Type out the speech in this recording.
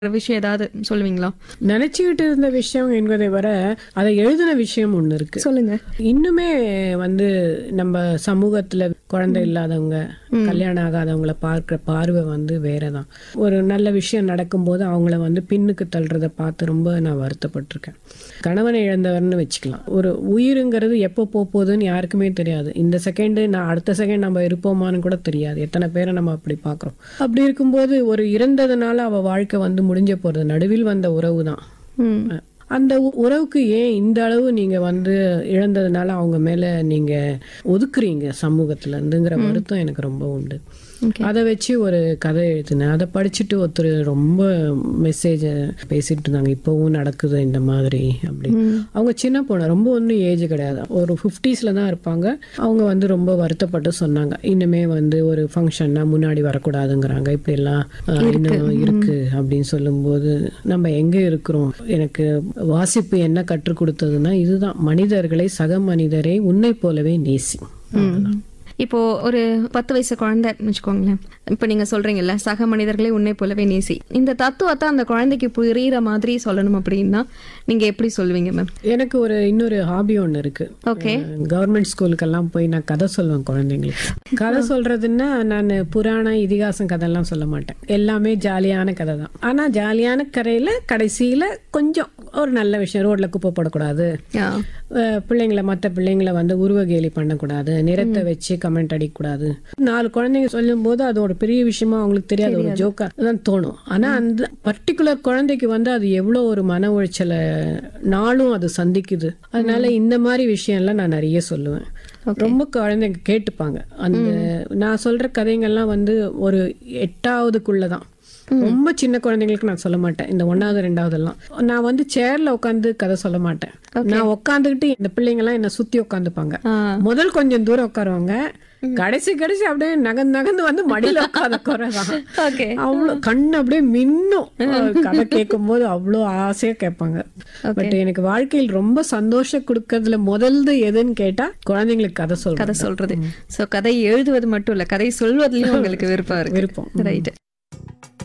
விஷயம் ஏதாவது சொல்லுவீங்களா நினைச்சுக்கிட்டு இருந்த விஷயம் என்பதை வர அதை எழுதின விஷயம் ஒண்ணு இருக்கு சொல்லுங்க இன்னுமே வந்து நம்ம சமூகத்துல குழந்தை இல்லாதவங்க கல்யாணம் ஆகாதவங்கள பார்க்குற பார்வை வந்து வேறதான் ஒரு நல்ல விஷயம் நடக்கும்போது அவங்கள வந்து பின்னுக்கு தள்ளுறத பார்த்து ரொம்ப நான் வருத்தப்பட்டிருக்கேன் கணவனை இழந்தவர்னு வச்சுக்கலாம் ஒரு உயிருங்கிறது எப்போ போக போகுதுன்னு யாருக்குமே தெரியாது இந்த செகண்டு நான் அடுத்த செகண்ட் நம்ம இருப்போமான்னு கூட தெரியாது எத்தனை பேரை நம்ம அப்படி பார்க்குறோம் அப்படி இருக்கும்போது ஒரு இறந்ததுனால அவ வாழ்க்கை வந்து முடிஞ்ச போறது நடுவில் வந்த உறவு தான் ம் அந்த உ- உறவுக்கு ஏன் இந்த அளவு நீங்க வந்து இழந்ததுனால அவங்க மேல நீங்க ஒதுக்குறீங்க சமூகத்துல இருந்துங்கிற வருத்தம் எனக்கு ரொம்ப உண்டு அதை வச்சு ஒரு கதை எழுதினேன் அதை படிச்சுட்டு ஒருத்தர் ரொம்ப மெசேஜ் பேசிட்டு இருந்தாங்க இப்போவும் நடக்குது இந்த மாதிரி அப்படி அவங்க சின்ன பொண்ணு ரொம்ப ஒன்றும் ஏஜ் கிடையாது ஒரு ஃபிஃப்டிஸில் தான் இருப்பாங்க அவங்க வந்து ரொம்ப வருத்தப்பட்டு சொன்னாங்க இன்னுமே வந்து ஒரு ஃபங்க்ஷன்னா முன்னாடி வரக்கூடாதுங்கிறாங்க இப்படி எல்லாம் அஹ், இன்னும் இருக்கு அப்படின்னு சொல்லும்போது நம்ம எங்க இருக்கிறோம் எனக்கு வாசிப்பு என்ன கற்றுக் கொடுத்ததுன்னா இதுதான் மனிதர்களை சக மனிதரை உன்னை போலவே நேசி அவ்வளவுதான். இப்போ ஒரு பத்து வயசு குழந்தைன்னு வச்சுக்கோங்களேன் இப்போ நீங்க சொல்றீங்கல்ல சக மனிதர்களை உன்னை போலவே நேசி இந்த தத்துவத்தை அந்த குழந்தைக்கு புரியுற மாதிரி சொல்லணும் அப்படின்னா நீங்க எப்படி சொல்லுவீங்க மேம் எனக்கு ஒரு இன்னொரு ஹாபி ஒன்று இருக்கு ஓகே கவர்மெண்ட் ஸ்கூலுக்கெல்லாம் போய் நான் கதை சொல்லுவேன் குழந்தைங்களுக்கு கதை சொல்றதுன்னா நான் புராண இதிகாசம் கதையெல்லாம் சொல்ல மாட்டேன் எல்லாமே ஜாலியான கதை தான் ஆனா ஜாலியான கதையில கடைசியில கொஞ்சம் ஒரு நல்ல விஷயம் ரோட்ல குப்பை போடக்கூடாது அஹ் பிள்ளைங்களை மற்ற பிள்ளைங்களை வந்து உருவகேலி பண்ணக்கூடாது நிறத்தை வச்சு கமெண்ட் அடிக்கக்கூடாது நாலு குழந்தைங்க சொல்லும்போது அது ஒரு பெரிய விஷயமா அவங்களுக்கு தெரியாது ஒரு ஜோக்கா தான் தோணும் ஆனா அந்த பர்டிகுலர் குழந்தைக்கு வந்து அது எவ்வளோ ஒரு மன உளைச்சலை நாளும் அது சந்திக்குது அதனால இந்த மாதிரி விஷயம்லாம் நான் நிறைய சொல்லுவேன் ரொம்ப குழந்தைங்க கேட்டுப்பாங்க அந்த நான் சொல்ற கதைங்கள்லாம் வந்து ஒரு எட்டாவதுக்குள்ளதான் ரொம்ப சின்ன குழந்தைங்களுக்கு நான் சொல்ல மாட்டேன் இந்த ஒன்னாவது ரெண்டாவது எல்லாம் நான் வந்து சேர்ல உட்காந்து கதை சொல்ல மாட்டேன் நான் உட்காந்துக்கிட்டு இந்த பிள்ளைங்க எல்லாம் என்ன சுத்தி உட்காந்துப்பாங்க முதல் கொஞ்சம் தூரம் உட்காருவாங்க கடைசி கடைசி அப்படியே நகர்ந்து நகர்ந்து வந்து மடியில உட்காத குறைதான் ஓகே அவ்வளோ கண்ணு அப்படியே மின்னும் அஹ் கதை கேட்கும் போது அவ்வளோ ஆசையா கேட்பாங்க பட் எனக்கு வாழ்க்கையில் ரொம்ப சந்தோஷம் கொடுக்கறதுல முதல்து எதுன்னு கேட்டா குழந்தைங்களுக்கு கதை சொல்றேன் கதை சொல்றது சோ கதை எழுதுவது மட்டும் இல்ல கதை சொல்வதிலயும் உங்களுக்கு விருப்பம் இருக்கு விருப்பம் ரைட்